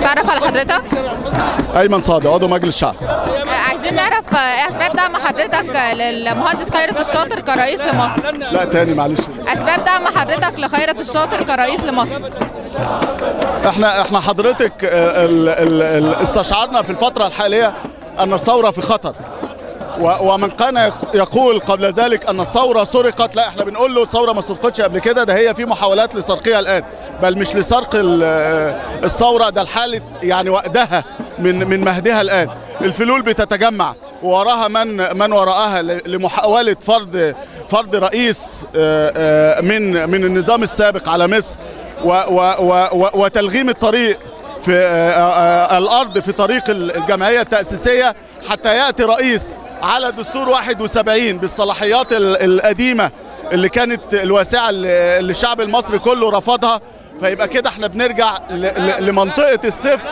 نتعرف على حضرتك ايمن صادق عضو مجلس الشعب آه، عايزين نعرف آه، ايه اسباب دعم حضرتك آه، للمهندس خيرت الشاطر كرئيس لمصر لا تاني معلش اسباب دعم حضرتك لخيرت الشاطر كرئيس لمصر احنا احنا حضرتك آه، ال ال ال استشعرنا في الفتره الحاليه ان الثوره في خطر و- ومن كان يق- يقول قبل ذلك ان الثوره سرقت لا احنا بنقول له الثوره ما سرقتش قبل كده ده هي في محاولات لسرقها الان بل مش لسرق ال- الثوره ده الحاله يعني وقدها من من مهدها الان الفلول بتتجمع ووراها من من وراءها ل- لمحاوله فرض فرض رئيس آه، آه، من من النظام السابق على مصر و و و و وتلغيم الطريق في آه، آه، الارض في طريق الجمعيه التاسيسيه حتى ياتي رئيس على دستور 71 بالصلاحيات ال- القديمه اللي كانت الواسعه اللي اللي الشعب المصري كله رفضها فيبقى كده احنا بنرجع ل- ل- لمنطقه الصفر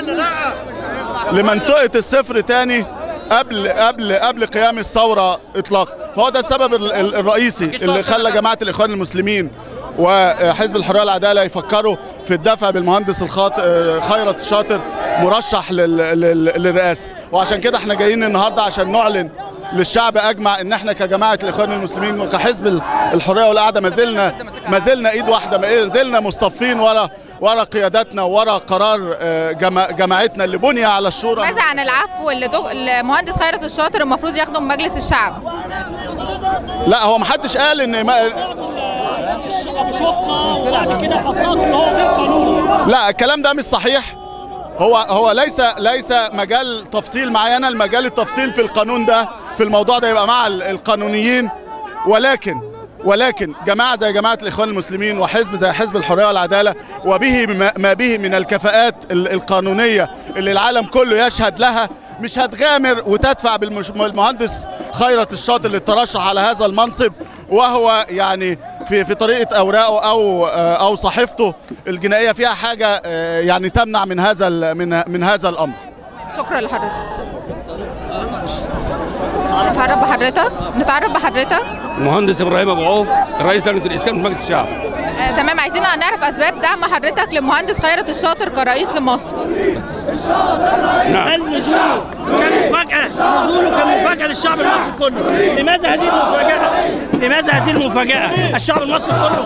لمنطقه الصفر تاني قبل قبل قبل قيام الثوره اطلاقا فهو ده السبب ال- ال- الرئيسي اللي خلى جماعه الاخوان المسلمين وحزب الحريه والعداله يفكروا في الدفع بالمهندس الخاط خيرت الشاطر مرشح لل- لل- للرئاسه وعشان كده احنا جايين النهارده عشان نعلن للشعب اجمع ان احنا كجماعه الاخوان المسلمين وكحزب ال- الحريه والقعده ما زلنا ما زلنا ايد واحده ما زلنا مصطفين ورا ورا قياداتنا ورا قرار آه، جما- جماعتنا اللي بني على الشورى ماذا عن العفو اللي دو... المهندس خيرت الشاطر المفروض ياخده من مجلس الشعب لا هو ما حدش قال ان ما شقه وبعد كده حصاد اللي هو غير قانوني لا الكلام ده مش صحيح هو هو ليس ليس مجال تفصيل معايا انا المجال التفصيل في القانون ده في الموضوع ده يبقى مع ال- القانونيين ولكن ولكن جماعه زي جماعه الاخوان المسلمين وحزب زي حزب الحريه والعداله وبه ما- ما به من الكفاءات ال- القانونيه اللي العالم كله يشهد لها مش هتغامر وتدفع بالمش- بالمهندس خيرت الشاطر للترشح على هذا المنصب وهو يعني في في طريقه اوراقه او او صحيفته الجنائيه فيها حاجه آه، يعني تمنع من هذا ال- من من هذا الامر شكرا لحضرتك نتعرف بحضرتك نتعرف بحضرتك المهندس ابراهيم ابو عوف رئيس لجنه الاسكان في مجلس الشعب آه، تمام عايزين نعرف اسباب دعم حضرتك لمهندس خيرت الشاطر كرئيس لمصر نعم هل نزوله كان مفاجأة نزوله كان مفاجأة للشعب المصري كله لماذا هذه المفاجأة لماذا هذه المفاجأة الشعب المصري كله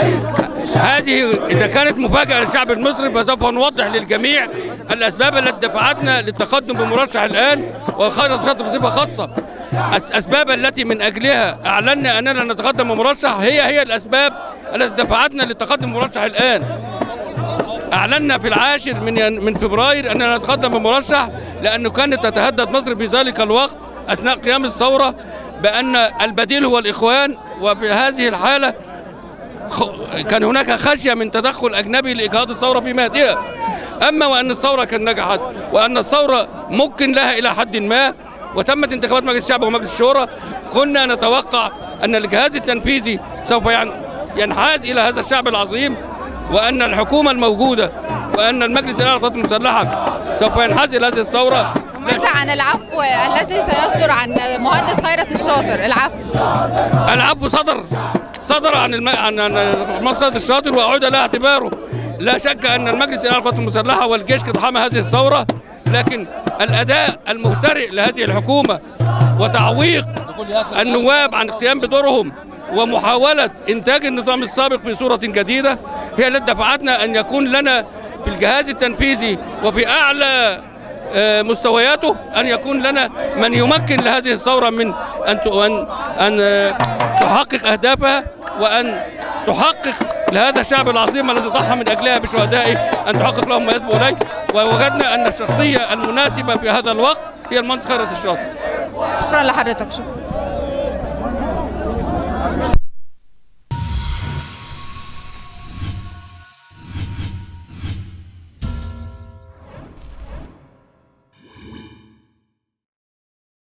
هذه اذا كانت مفاجاه للشعب المصري فسوف نوضح للجميع الاسباب التي دفعتنا للتقدم بمرشح الان وخيرت الشاطر بصفه خاصه الاسباب التي من اجلها اعلنا اننا نتقدم بمرشح هي هي الاسباب التي دفعتنا للتقدم بمرشح الان اعلنا في العاشر من ين- من فبراير اننا نتقدم بمرشح لانه كانت تتهدد مصر في ذلك الوقت اثناء قيام الثوره بان البديل هو الاخوان وفي هذه الحاله خ- كان هناك خشيه من تدخل اجنبي لاجهاض الثوره في مهدها اما وان الثوره كانت نجحت وان الثوره ممكن لها الى حد ما وتمت انتخابات مجلس الشعب ومجلس الشورى كنا نتوقع ان الجهاز التنفيذي سوف ين- ينحاز الى هذا الشعب العظيم وان الحكومه الموجوده وان المجلس الاعلى للقوات المسلحه سوف ينحاز الى هذه الثوره ماذا عن العفو الذي سيصدر عن مهندس خيرت الشاطر العفو العفو صدر صدر عن الم... عن عن مسقط الشاطر واعاد لها اعتباره لا شك ان المجلس الاعلى للقوات المسلحه والجيش قد حمى هذه الثوره لكن الاداء المهترئ لهذه الحكومه وتعويق النواب عن القيام بدورهم ومحاوله انتاج النظام السابق في صوره جديده هي التي دفعتنا ان يكون لنا في الجهاز التنفيذي وفي اعلى آه، مستوياته ان يكون لنا من يمكن لهذه الثوره من ان ت- ان ان آه، تحقق اهدافها وان تحقق لهذا الشعب العظيم الذي ضحى من اجلها بشهدائه ان تحقق لهم ما يسبق اليه ووجدنا ان الشخصيه المناسبه في هذا الوقت هي المهندس خيرت الشاطر شكرا لحضرتك شكرا